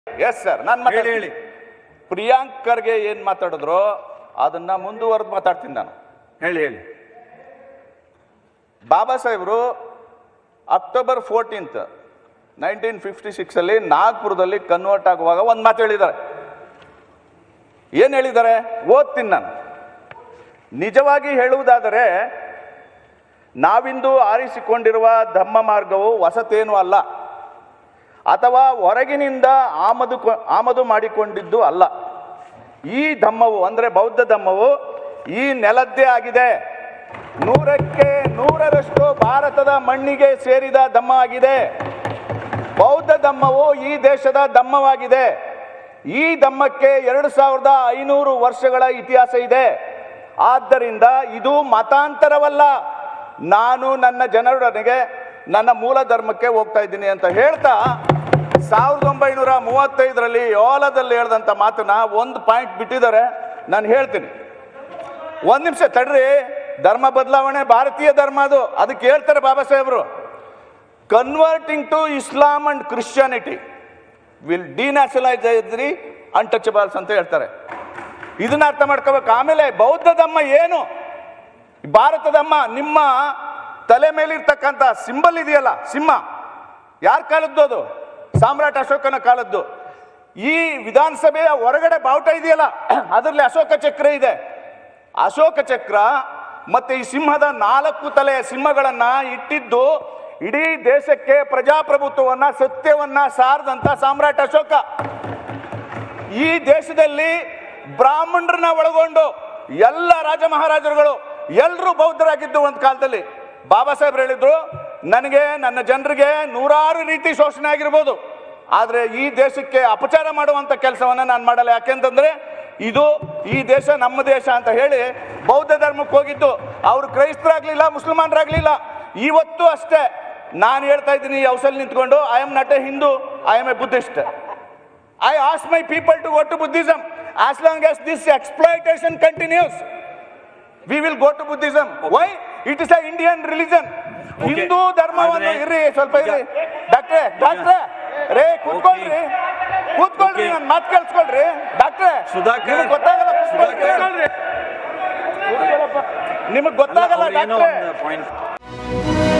Yes sir ನಾನು ಹೇಳಿ ಹೇಳಿ ಪ್ರಿಯಾಂಕ್ ಖರ್ಗೆ ಏನ್ ಮಾತಾಡಿದ್ರು ಅದನ್ನ ಮುಂದುವರೆದು ಮಾತಾಡ್ತೀನಿ ನಾನು ಹೇಳಿ ಹೇಳಿ ಬಾಬಾ ಸಾಹೇಬರು October fourteenth nineteen fifty six ಅಲ್ಲಿ ನಾಗ್ಪುರದಲ್ಲಿ ಕನ್ವರ್ಟ್ ಆಗುವಾಗ ಒಂದು ಮಾತು ಹೇಳಿದ್ದಾರೆ ಏನ್ ಹೇಳಿದ್ದಾರೆ ಓದ್ತೀನಿ ನಾನು ನಿಜವಾಗಿ ಹೇಳುವುದಾದರೆ ನಾವಿಂದು ಆರಿಸಿಕೊಂಡಿರುವ ಧಮ್ಮ ಮಾರ್ಗವು ಹೊಸತೇನೂ ಅಲ್ಲ ಅಥವಾ ಹೊರಗಿನಿಂದ ಆಮದು ಕೊ- ಆಮದು ಮಾಡಿಕೊಂಡಿದ್ದು ಅಲ್ಲ ಈ ಧಮ್ಮವು ಅಂದರೆ ಬೌದ್ಧ ಧಮ್ಮವು ಈ ನೆಲದ್ದೇ ಆಗಿದೆ ನೂರಕ್ಕೆ ನೂರರಷ್ಟು ಭಾರತದ ಮಣ್ಣಿಗೆ ಸೇರಿದ ಧಮ್ಮ ಆಗಿದೆ ಬೌದ್ಧ ಧಮ್ಮವು ಈ ದೇಶದ ಧಮ್ಮವಾಗಿದೆ ಈ ಧಮ್ಮಕ್ಕೆ ಎರಡು ಸಾವಿರದ ಐನೂರು ವರ್ಷಗಳ ಇತಿಹಾಸ ಇದೆ ಆದ್ದರಿಂದ ಇದು ಮತಾಂತರವಲ್ಲ ನಾನು ನನ್ನ ಜನರೊಡನೆಗೆ ನನ್ನ ಮೂಲ ಧರ್ಮಕ್ಕೆ ಹೋಗ್ತಾ ಇದ್ದೀನಿ ಅಂತ ಹೇಳ್ತಾ ಸಾವಿರದ ಒಂಬೈನೂರ ಮೂವತ್ತೈದರಲ್ಲಿ ಯೋಲದಲ್ಲಿ ಹೇಳ್ದಂಥ ಮಾತನ್ನ ಒಂದು ಪಾಯಿಂಟ್ ಬಿಟ್ಟಿದ್ದಾರೆ ನಾನು ಹೇಳ್ತೀನಿ ಒಂದ್ ನಿಮಿಷ ತಡ್ರಿ ಧರ್ಮ ಬದಲಾವಣೆ ಭಾರತೀಯ ಧರ್ಮ ಅದು ಅದಕ್ಕೆ ಹೇಳ್ತಾರೆ ಬಾಬಾ ಸಾಹೇಬರು converting to Islam and Christianity will denationalise the untouchables ಅಂತ ಹೇಳ್ತಾರೆ ಇದನ್ನ ಅರ್ಥ ಮಾಡ್ಕೋಬೇಕು ಆಮೇಲೆ ಬೌದ್ಧ ಧಮ್ಮ ಏನು ಭಾರತ ಧಮ್ಮ ನಿಮ್ಮ ತಲೆ ಮೇಲಿರ್ತಕ್ಕಂಥ ಸಿಂಬಲ್ ಇದೆಯಲ್ಲ ಸಿಂಹ ಯಾರ ಕಾಲದ್ದು ಅದು ಸಾಮ್ರಾಟ್ ಅಶೋಕನ ಕಾಲದ್ದು ಈ ವಿಧಾನಸಭೆಯ ಹೊರಗಡೆ ಬಾವುಟ ಇದೆಯಲ್ಲ ಅದರಲ್ಲಿ ಅಶೋಕ ಚಕ್ರ ಇದೆ ಅಶೋಕ ಚಕ್ರ ಮತ್ತೆ ಈ ಸಿಂಹದ ನಾಲ್ಕು ತಲೆಯ ಸಿಂಹಗಳನ್ನ ಇಟ್ಟಿದ್ದು ಇಡೀ ದೇಶಕ್ಕೆ ಪ್ರಜಾಪ್ರಭುತ್ವವನ್ನ ಸತ್ಯವನ್ನ ಸಾರದಂತ ಸಾಮ್ರಾಟ್ ಅಶೋಕ ಈ ದೇಶದಲ್ಲಿ ಬ್ರಾಹ್ಮಣರನ್ನ ಒಳಗೊಂಡು ಎಲ್ಲ ರಾಜ ಮಹಾರಾಜರುಗಳು ಎಲ್ಲರೂ ಬೌದ್ಧರಾಗಿದ್ದು ಒಂದು ಕಾಲದಲ್ಲಿ ಬಾಬಾ ಸಾಹೇಬ್ರು ಹೇಳಿದ್ರು ನನಗೆ ನನ್ನ ಜನರಿಗೆ ನೂರಾರು ರೀತಿ ಶೋಷಣೆ ಆಗಿರ್ಬೋದು ಆದರೆ ಈ ದೇಶಕ್ಕೆ ಅಪಚಾರ ಮಾಡುವಂತ ಕೆಲಸವನ್ನ ನಾನು ಮಾಡಲ್ಲ ಯಾಕೆಂತಂದ್ರೆ ಇದು ಈ ದೇಶ ನಮ್ಮ ದೇಶ ಅಂತ ಹೇಳಿ ಬೌದ್ಧ ಧರ್ಮಕ್ಕೆ ಹೋಗಿದ್ದು ಅವರು ಕ್ರೈಸ್ತರಾಗ್ಲಿಲ್ಲ ಮುಸಲ್ಮಾನರಾಗ್ಲಿಲ್ಲ ಇವತ್ತು ಅಷ್ಟೇ ನಾನು ಹೇಳ್ತಾ ಇದ್ದೀನಿ ಈ ಹೌಸಲ್ಲಿ ನಿಂತ್ಕೊಂಡು I am not a Hindu I am a Buddhist I ask my people to go to Buddhism. As long as this exploitation continues, we will go to Buddhism. Why? It is a Indian religion. Hindu ಧರ್ಮವನ್ನು ಆದ್ರೆ ಇರ್ರಿ ಸ್ವಲ್ಪ ಇರ್ರಿ ಈಗ- ಡಾಕ್ಟ್ರೆ ಡಾಕ್ಟ್ರೆ ರೇ ಕೂತ್ಕೊಳ್ರಿ ಕೂತ್ಕೊಳ್ರಿ Okay. ನನ್ನ ಮಾತು ಕೇಳಿಸ್ಕೊಳ್ರಿ ಡಾಕ್ಟ್ರೆ ಸುಧಾಕರ್ ನಿಮಗೆ ಗೊತ್ತಾಗಲ್ಲ ಸುಧಾಕರ್ ನಿಮಗೆ ಗೊತ್ತಾಗಲ್ಲ ಅವ್ರೇನೋ ಡಾಕ್ಟ್ರೆ ಒಂದು ಪಾಯಿಂಟ್